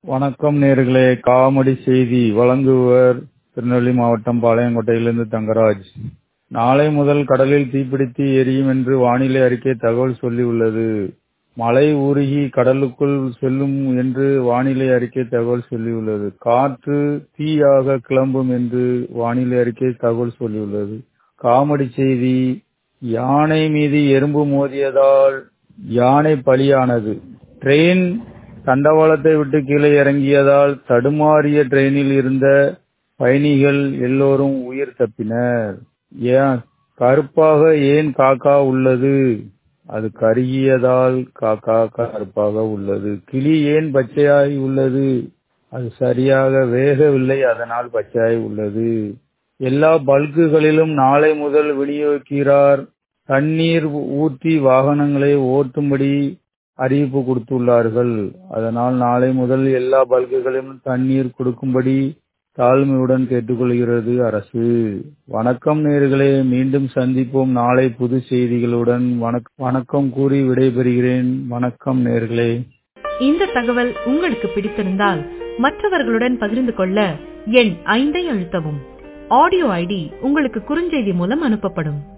வணக்கம் நேர்களே காமெடி செய்தி வழங்குவர் திருநெல்வேலி மாவட்டம் பாளையங்கோட்டையிலிருந்து தங்கராஜ் நாளை முதல் கடலில் தீப்பிடித்து எரியும் என்று வானிலை அறிக்கை தகவல் சொல்லியுள்ளது மழை உருகி கடலுக்குள் செல்லும் என்று வானிலை அறிக்கை தகவல் சொல்லியுள்ளது காற்று தீயாக கிளம்பும் என்று வானிலை அறிக்கை தகவல் சொல்லியுள்ளது காமெடி செய்தி யானை மீது எறும்பு மோதியதால் யானை பலியானது ட்ரெயின் தண்டவாளத்தை விட்டு கீழே இறங்கியதால் தடுமாறிய ட்ரெயினில் இருந்த பயணிகள் எல்லோரும் உயிர் தப்பினர் ஏன் கருப்பாக ஏன் காக்கா உள்ளது அது கருகியதால் காக்கா கருப்பாக உள்ளது கிளி ஏன் பச்சையாய் உள்ளது அது சரியாக வேகவில்லை அதனால் பச்சையாய் உள்ளது எல்லா பல்குகளிலும் நாளை முதல் விநியோகிக்கிறார் தண்ணீர் ஊற்றி வாகனங்களை ஓட்டும்படி அறிவிப்பு கொடுத்துள்ளார்கள் அதனால் நாளை முதல் எல்லா பல்குகளிலும் தண்ணீர் கொடுக்கும்படி தாழ்மையுடன் கேட்டுக்கொள்கிறது அரசு வணக்கம் நேர்களே மீண்டும் சந்திப்போம் நாளை புது செய்திகளுடன் வணக்கம் கூறி விடைபெறுகிறேன் வணக்கம் நேர்களே இந்த தகவல் உங்களுக்கு பிடித்திருந்தால் மற்றவர்களுடன் பகிர்ந்து கொள்ள எண் ஐந்தை அழுத்தவும் ஆடியோ ஐடி உங்களுக்கு குறுஞ்செய்தி மூலம் அனுப்பப்படும்